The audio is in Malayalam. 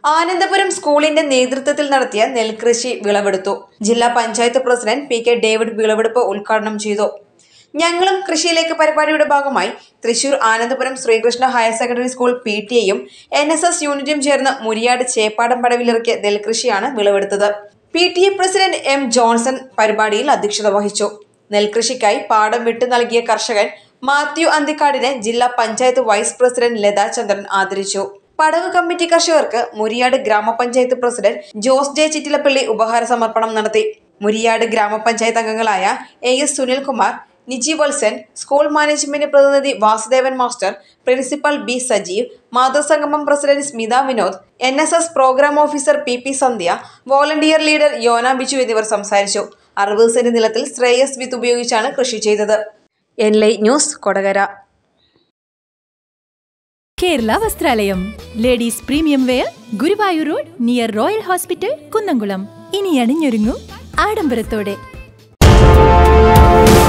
ആനന്ദപുരം സ്കൂളിന്റെ നേതൃത്വത്തിൽ നടത്തിയ നെൽകൃഷി വിളവെടുത്തു ജില്ലാ panchayat president P K David വിളവെടുപ്പ് ഉദ്ഘാടനം ചെയ്തു ഞങ്ങളും കൃഷിയിലേക്ക് പരിപാടിയുടെ ഭാഗമായി Thrissur Anandapuram Sreekrishna higher secondary school P T എയും എൻ എസ് എസ് യൂണിറ്റും ചേർന്ന് മുരിയാട് ചേപ്പാടം പടവിലിറക്കിയ നെൽകൃഷിയാണ് വിളവെടുത്തത് P T A president M Johnson പരിപാടിയിൽ അധ്യക്ഷത വഹിച്ചു നെൽകൃഷിക്കായി പാടം വിട്ടു നൽകിയ കർഷകൻ മാത്യു അന്തിക്കാടിനെ ജില്ലാ പഞ്ചായത്ത് വൈസ് പ്രസിഡന്റ് ലതാ ചന്ദ്രൻ ആദരിച്ചു പടവ് കമ്മിറ്റി കർഷകർക്ക് മുരിയാട് ഗ്രാമപഞ്ചായത്ത് പ്രസിഡന്റ് ജോസ് ജെ ചിറ്റിലപ്പള്ളി ഉപഹാര സമർപ്പണം നടത്തി മുരിയാട് ഗ്രാമപഞ്ചായത്ത് അംഗങ്ങളായ A S Sunilkumar Niji Valsan school management പ്രതിനിധി Vasudevan master principal B Sajeev മാതൃസംഗമം president Smitha Vinod N S S programme officer P P Sandhya volunteer leader Yona Biju എന്നിവർ സംസാരിച്ചു അറുപത് സെന്റ് നിലത്തിൽ ശ്രേയസ് വിത്ത് ഉപയോഗിച്ചാണ് കൃഷി ചെയ്തത് N light news Kodakara Kerala Vasthralayam ladies premium wear Guruvayur road near royal hospital Kunnamkulam ഇനി അണിഞ്ഞൊരുങ്ങൂ ആഡംബരത്തോടെ